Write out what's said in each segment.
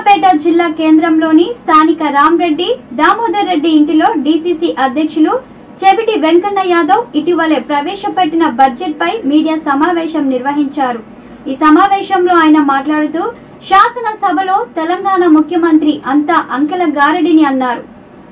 సూర్యాపేట జిల్లా కేంద్రంలోని స్థానిక రామ్రెడ్డి దామోదర్ రెడ్డి ఇంటిలో డీసీసీ అధ్యక్షులు చెవిటి వెంకన్న యాదవ్ ఇటీవలే ప్రవేశపెట్టిన బడ్జెట్ పై మీడియా సమావేశం నిర్వహించారు ఈ సమావేశంలో ఆయన మాట్లాడుతూ శాసనసభలో తెలంగాణ ముఖ్యమంత్రి అంతా అంకెల గారడిని అన్నారు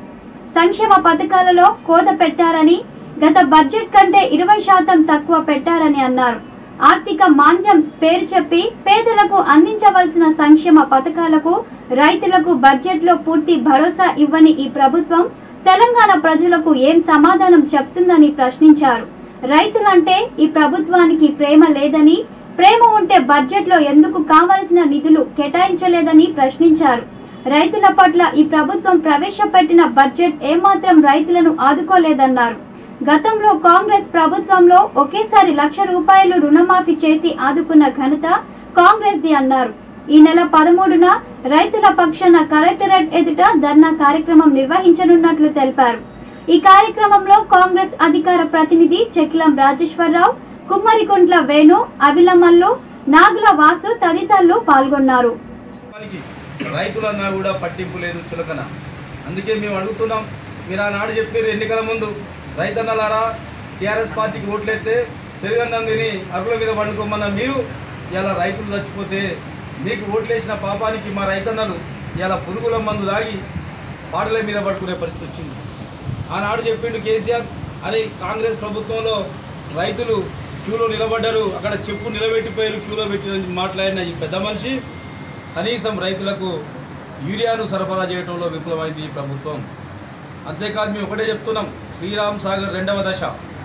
సంక్షేమ పథకాలలో కోత పెట్టారని గత బడ్జెట్ కంటే ఇరవై శాతం తక్కువ పెట్టారని అన్నారు ఆర్థిక మాంద్యం పేరు చెప్పి పేదలకు అందించవలసిన సంక్షేమ పథకాలకు రైతులకు బడ్జెట్లో పూర్తి భరోసా ఇవ్వని ఈ ప్రభుత్వం తెలంగాణ ప్రజలకు ఏం సమాధానం చెప్తుందని ప్రశ్నించారు రైతులంటే ఈ ప్రభుత్వానికి ప్రేమ లేదని ప్రేమ ఉంటే బడ్జెట్లో ఎందుకు కావలసిన నిధులు కేటాయించలేదని ప్రశ్నించారు రైతుల పట్ల ఈ ప్రభుత్వం ప్రవేశపెట్టిన బడ్జెట్ ఏమాత్రం రైతులను ఆదుకోలేదన్నారు గతంలో కాంగ్రెస్ ప్రభుత్వంలో ఒకేసారి లక్ష రూపాయలు రుణమాఫీ చేసి ఆదుకున్న ఘనత కాంగ్రెస్ ది అన్నారు ఈ నెల పదమూడున రైతుల పక్షాన కలెక్టరేట్ ఎదుట ధర్నా కార్యక్రమం నిర్వహించనున్నట్లు తెలిపారు ఈ కార్యక్రమంలో కాంగ్రెస్ అధికార ప్రతినిధి చెక్కిలం రాజేశ్వరరావు కుమ్మరికుంట్ల వేణు అవిలమల్లు నాగుల వాసు తదితరులు పాల్గొన్నారు వానికి రైతులన్నా కూడా పట్టింపు లేదు చులకన అందుకే మేము అడుగుతున్నాం మీరు ఆనాడు చెప్పారు ఎన్నికల ముందు రైతన్నలారా టీఆర్ఎస్ పార్టీకి ఓట్లెత్తే పెరుగన్నం తిని అరుల మీద పండుకోమన్న మీరు ఇలా రైతులు చచ్చిపోతే మీకు ఓట్లేసిన పాపానికి మా రైతన్నలు ఇలా పురుగుల మందు దాగి పాటల మీద పడుకునే పరిస్థితి వచ్చింది ఆనాడు చెప్పిండు కేసీఆర్ అరే కాంగ్రెస్ ప్రభుత్వంలో రైతులు క్యూలో నిలబడ్డారు అక్కడ చెప్పు నిలబెట్టిపోయారు క్యూలో పెట్టి మాట్లాడిన ఈ పెద్ద మనిషి కనీసం రైతులకు యూరియాను సరఫరా చేయడంలో విఫలమైంది ఈ ప్రభుత్వం అంతేకాదు మేము ఒకటే చెప్తున్నాం శ్రీరామ్ సాగర్ రెండవ దశ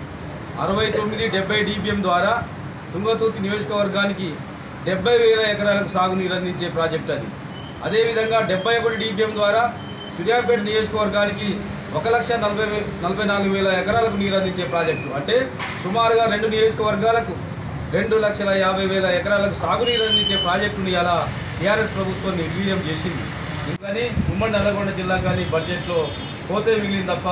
అరవై తొమ్మిది డెబ్బై డిబిఎం ద్వారా తుంగతుర్తి నియోజకవర్గానికి డెబ్బై వేల ఎకరాలకు సాగునీరు అందించే ప్రాజెక్ట్ అది అదేవిధంగా డెబ్బై ఒకటి డిబిఎం ద్వారా సూర్యాపేట నియోజకవర్గానికి ఒక లక్ష నలభై వే నలభై నాలుగు వేల ఎకరాలకు నీరు అందించే ప్రాజెక్టు అంటే సుమారుగా రెండు నియోజకవర్గాలకు రెండు లక్షల యాభై వేల ఎకరాలకు సాగునీరు అందించే ప్రాజెక్టుని అలా టీఆర్ఎస్ ప్రభుత్వం నిర్వీర్యం చేసింది కానీ ఉమ్మడి నల్లగొండ జిల్లా కానీ బడ్జెట్లో పోతే మిగిలింది తప్ప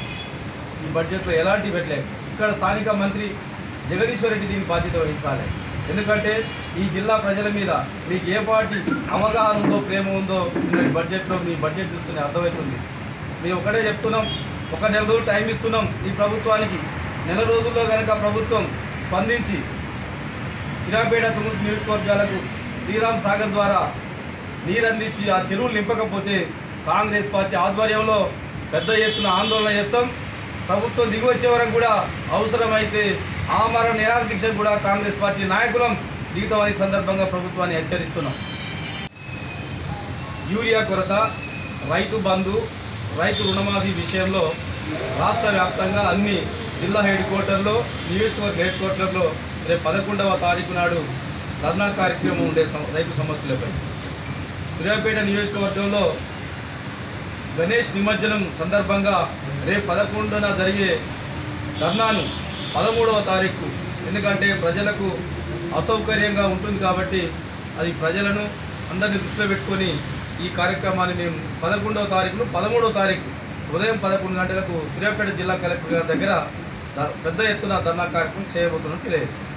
ఈ బడ్జెట్లో ఎలాంటి పెట్టలేదు ఇక్కడ స్థానిక మంత్రి జగదీశ్వర్ రెడ్డి దీనికి బాధ్యత వహించాలి ఎందుకంటే ఈ జిల్లా ప్రజల మీద మీకు ఏ పార్టీ అవగాహన ఉందో ప్రేమ ఉందో ఈ బడ్జెట్లో మీ బడ్జెట్ చూస్తూనే అర్థమవుతుంది మేము ఒకటే చెప్తున్నాం ఒక నెల రోజులు టైం ఇస్తున్నాం ఈ ప్రభుత్వానికి నెల రోజుల్లో కనుక ప్రభుత్వం స్పందించి ఇరాపేట తుంగ నియోజకవర్గాలకు శ్రీరామ్ సాగర్ ద్వారా నీరు అందించి ఆ చెరువులు నింపకపోతే కాంగ్రెస్ పార్టీ ఆధ్వర్యంలో పెద్ద ఎత్తున ఆందోళన చేస్తాం ప్రభుత్వం దిగి వచ్చే వరకు కూడా అవసరమైతే ఆమర నిరాహార దీక్షకు కూడా కాంగ్రెస్ పార్టీ నాయకులం దిగుతామని సందర్భంగా ప్రభుత్వాన్ని హెచ్చరిస్తున్నాం యూరియా కొరత రైతు బంధు రైతు రుణమాఫీ విషయంలో రాష్ట్ర వ్యాప్తంగా అన్ని జిల్లా హెడ్ క్వార్టర్లో నియోజకవర్గ హెడ్ క్వార్టర్లో రేపు పదకొండవ తారీఖు నాడు ధర్నా కార్యక్రమం ఉండే సమ- రైతు సమస్యలపై సూర్యాపేట నియోజకవర్గంలో గణేష్ నిమజ్జనం సందర్భంగా రేపు పదకొండున జరిగే ధర్నాను పదమూడవ తారీఖు ఎందుకంటే ప్రజలకు అసౌకర్యంగా ఉంటుంది కాబట్టి అది ప్రజలను అందరినీ దృష్టిలో పెట్టుకొని ఈ కార్యక్రమాన్ని మేము పదకొండవ తారీఖును పదమూడవ తారీఖు ఉదయం పదకొండు గంటలకు సూర్యాపేట జిల్లా కలెక్టర్ గారి దగ్గర ద- పెద్ద ఎత్తున ధర్నా కార్యక్రమం చేయబోతున్నట్టు తెలియజేస్తుంది